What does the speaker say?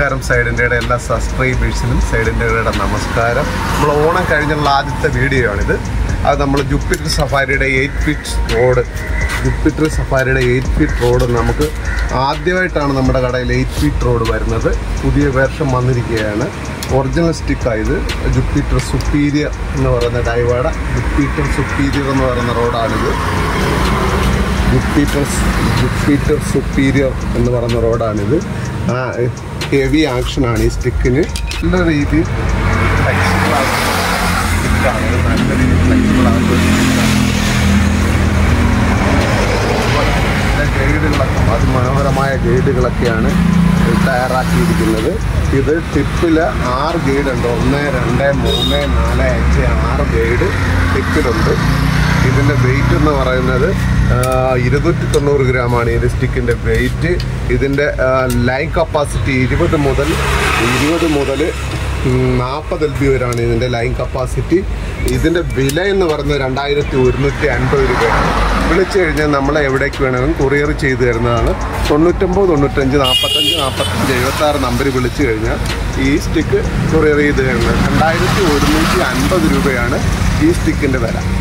നമസ്കാരം സൈഡിൻ്റെ എല്ലാ സബ്സ്ക്രൈബേഴ്സിനും സൈഡിൻ്റെ നമസ്കാരം നമ്മൾ ഓണം കഴിഞ്ഞുള്ള ആദ്യത്തെ വീഡിയോ ആണിത് അത് നമ്മൾ ജുപ്പിറ്റർ സഫാരിയുടെ എയ്റ്റ് ഫീറ്റ് റോഡ് ജുപ്പിറ്റർ സഫാരിയുടെ എയ്റ്റ് ഫീറ്റ് റോഡ് നമുക്ക് ആദ്യമായിട്ടാണ് നമ്മുടെ കടയിൽ എയ്റ്റ് ഫീറ്റ് റോഡ് വരുന്നത് പുതിയ വേർഷൻ വന്നിരിക്കുകയാണ് ഒറിജിനൽ സ്റ്റിക്കായത് ജുപ്പിറ്റർ സുപ്പീരിയർ എന്ന് പറയുന്ന ഡൈവാട ജുപ്പിറ്റർ സുപ്പീരിയർ എന്ന് പറയുന്ന റോഡാണിത് ജുപ്പിറ്റർ ജുപ്പിറ്റർ സുപ്പീരിയർ എന്ന് പറയുന്ന റോഡാണിത് ആ ഹെവി ആക്ഷനാണ് ഈ സ്റ്റിക്കിന് നല്ല രീതിയിൽ flexible ആകുന്ന സ്റ്റിക്കാണ് ഇത് നല്ല രീതിയിൽ ഫ്ലെക്സിബിൾ ആകുന്ന ഒരു സ്റ്റിക്കാണ് ഗൈഡുകളൊക്കെ അതിമനോഹരമായ ഗൈഡുകളൊക്കെയാണ് തയ്യാറാക്കിയിരിക്കുന്നത് ഇത് ടിപ്പിൽ ആറ് ഗൈഡ് ഉണ്ട് ഒന്ന് രണ്ട് മൂന്ന് നാല് അഞ്ച് ആറ് ഗൈഡ് ടിപ്പിലുണ്ട് ഇതിൻ്റെ വെയിറ്റ് എന്ന് പറയുന്നത് ഇരുന്നൂറ്റി തൊണ്ണൂറ് ഗ്രാമാണ് ഈ സ്റ്റിക്കിൻ്റെ വെയിറ്റ് ഇതിൻ്റെ ലൈൻ കപ്പാസിറ്റി ഇരുപത് മുതൽ ഇരുപത് മുതൽ നാൽപ്പത് എൽ ബി വരെയാണ് ഇതിൻ്റെ ലൈൻ കപ്പാസിറ്റി ഇതിൻ്റെ വില എന്ന് പറയുന്നത് രണ്ടായിരത്തി ഒരുന്നൂറ്റി അൻപത് രൂപയാണ് വിളിച്ചു കഴിഞ്ഞാൽ നമ്മൾ എവിടേക്ക് വേണമെങ്കിലും കൊറിയർ ചെയ്തു തരുന്നതാണ് തൊണ്ണൂറ്റൊമ്പത് തൊണ്ണൂറ്റഞ്ച് നാൽപ്പത്തഞ്ച് നാൽപ്പത്തഞ്ച് എഴുപത്താറ് നമ്പർ വിളിച്ചു കഴിഞ്ഞാൽ ഈ സ്റ്റിക്ക് കൊറിയർ ചെയ്ത് തരുന്നത് രണ്ടായിരത്തി ഒരുന്നൂറ്റി അൻപത് രൂപയാണ് ഈ സ്റ്റിക്കിൻ്റെ വില